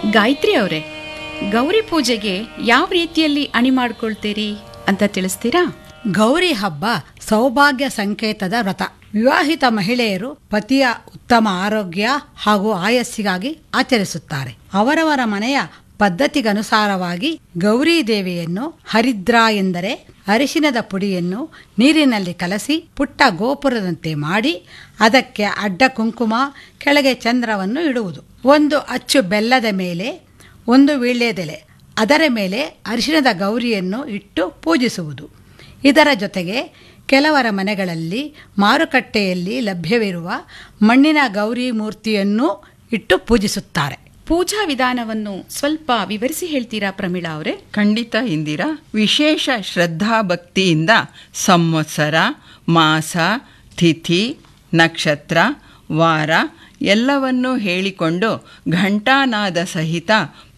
ಗಾಯತ್ರಿ ಅವರೇ ಗೌರಿ ಪೂಜೆಗೆ ಯಾವ ರೀತಿಯಲ್ಲಿ ಅಣಿ ಮಾಡ್ಕೊಳ್ತೀರಿ ಅಂತ ತಿಳಿಸ್ತೀರಾ ಗೌರಿ ಹಬ್ಬ ಸೌಭಾಗ್ಯ ಸಂಕೇತದ ವ್ರತ ವಿವಾಹಿತ ಮಹಿಳೆಯರು ಪತಿಯ ಉತ್ತಮ ಆರೋಗ್ಯ ಹಾಗೂ ಆಯಸ್ಸಿಗಾಗಿ ಆಚರಿಸುತ್ತಾರೆ ಅವರವರ ಮನೆಯ ಪದ್ಧತಿಗನುಸಾರವಾಗಿ ಗೌರಿ ದೇವಿಯನ್ನು ಹರಿದ್ರ ಎಂದರೆ ಅರಿಶಿನದ ಪುಡಿಯನ್ನು ನೀರಿನಲ್ಲಿ ಕಲಸಿ ಪುಟ್ಟ ಗೋಪುರದಂತೆ ಮಾಡಿ ಅದಕ್ಕೆ ಅಡ್ಡ ಕುಂಕುಮ ಕೆಳಗೆ ಚಂದ್ರವನ್ನು ಇಡುವುದು ಒಂದು ಅಚ್ಚು ಬೆಲ್ಲದ ಮೇಲೆ ಒಂದು ವೀಳ್ಯದೆಲೆ ಅದರ ಮೇಲೆ ಅರಿಶಿಣದ ಗೌರಿಯನ್ನು ಇಟ್ಟು ಪೂಜಿಸುವುದು ಇದರ ಜೊತೆಗೆ ಕೆಲವರ ಮನೆಗಳಲ್ಲಿ ಮಾರುಕಟ್ಟೆಯಲ್ಲಿ ಲಭ್ಯವಿರುವ ಮಣ್ಣಿನ ಗೌರಿ ಮೂರ್ತಿಯನ್ನು ಇಟ್ಟು ಪೂಜಿಸುತ್ತಾರೆ ಪೂಜಾ ವಿಧಾನವನ್ನು ಸ್ವಲ್ಪ ವಿವರಿಸಿ ಹೇಳ್ತೀರಾ ಪ್ರಮೀಳಾ ಅವರೇ ಖಂಡಿತ ಇಂದಿರಾ ವಿಶೇಷ ಶ್ರದ್ಧಾ ಭಕ್ತಿಯಿಂದ ಸಂವತ್ಸರ ಮಾಸ ತಿಥಿ ನಕ್ಷತ್ರ ವಾರ ಎಲ್ಲವನ್ನೂ ಹೇಳಿಕೊಂಡು ಘಂಟಾನಾದ ಸಹಿತ